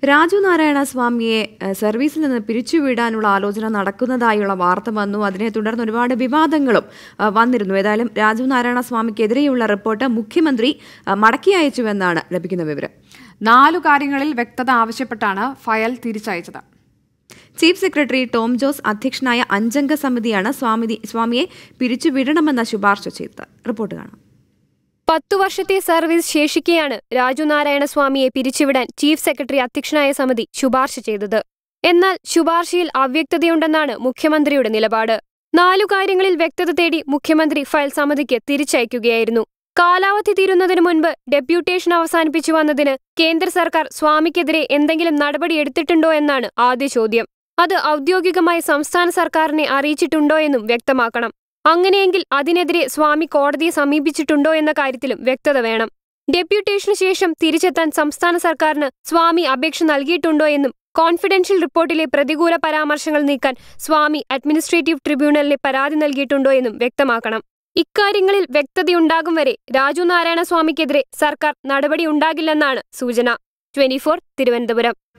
രാജു നാരായണ സ്വാമിയെ ഏഹ്, സർവീസിൽ നിന്ന് പിരിച്ചുവിടാനുള്ള ആലോചന നടക്കുന്നതായുള്ള വാർത്ത വന്നു അതിനെ തുടർന്ന് ഒരുപാട് വിവാദങ്ങളും ആ, വന്നിരുന്നു ഏതായാലും രാജു നാരായണ സ്വാമിക്കെതിരെയുള്ള റിപ്പോർട്ട് മുഖ്യമന്ത്രി ആ, മടക്കി അയച്ചുവെന്നാണ് ലഭിക്കുന്ന വിവരം നാലു കാര്യങ്ങളിൽ വ്യക്തത ആവശ്യപ്പെട്ടാണ് ഫയൽ തിരിച്ചയച്ചത് ചീഫ് സെക്രട്ടറി ടോം ജോസ് അധ്യക്ഷനായ അഞ്ചംഗ സമിതിയാണ് സ്വാമി സ്വാമിയെ പിരിച്ചുവിടണമെന്ന ശുപാർശ ചെയ്തത് റിപ്പോർട്ട് കാണാം പത്തു വർഷത്തെ സർവീസ് ശേഷിക്കെയാണ് രാജു നാരായണ സ്വാമിയെ പിരിച്ചുവിടാൻ ചീഫ് സെക്രട്ടറി അധ്യക്ഷനായ സമിതി ശുപാർശ ചെയ്തത് എന്നാൽ ശുപാർശയിൽ അവ്യക്തതയുണ്ടെന്നാണ് മുഖ്യമന്ത്രിയുടെ നിലപാട് നാലു കാര്യങ്ങളിൽ വ്യക്തത തേടി മുഖ്യമന്ത്രി ഫയൽ സമിതിക്ക് തിരിച്ചയക്കുകയായിരുന്നു കാലാവധി തീരുന്നതിനു മുൻപ് ഡെപ്യൂട്ടേഷൻ അവസാനിപ്പിച്ചു വന്നതിന് കേന്ദ്ര സർക്കാർ സ്വാമിക്കെതിരെ എന്തെങ്കിലും നടപടി എടുത്തിട്ടുണ്ടോ എന്നാണ് ആദ്യ ചോദ്യം അത് ഔദ്യോഗികമായി സംസ്ഥാന സർക്കാരിനെ അറിയിച്ചിട്ടുണ്ടോ എന്നും വ്യക്തമാക്കണം അങ്ങനെയെങ്കിൽ അതിനെതിരെ സ്വാമി കോടതിയെ സമീപിച്ചിട്ടുണ്ടോ എന്ന കാര്യത്തിലും വ്യക്തത വേണം ഡെപ്യൂട്ടേഷന് ശേഷം തിരിച്ചെത്താൻ സംസ്ഥാന സർക്കാരിന് സ്വാമി അപേക്ഷ നൽകിയിട്ടുണ്ടോ എന്നും കോൺഫിഡൻഷ്യൽ റിപ്പോർട്ടിലെ പ്രതികൂല പരാമർശങ്ങൾ നീക്കാൻ സ്വാമി അഡ്മിനിസ്ട്രേറ്റീവ് ട്രിബ്യൂണലിന് പരാതി നൽകിയിട്ടുണ്ടോ എന്നും വ്യക്തമാക്കണം ഇക്കാര്യങ്ങളിൽ വ്യക്തതയുണ്ടാകും വരെ രാജു നാരായണ സ്വാമിക്കെതിരെ സർക്കാർ നടപടിയുണ്ടാകില്ലെന്നാണ് സൂചന ട്വന്റി തിരുവനന്തപുരം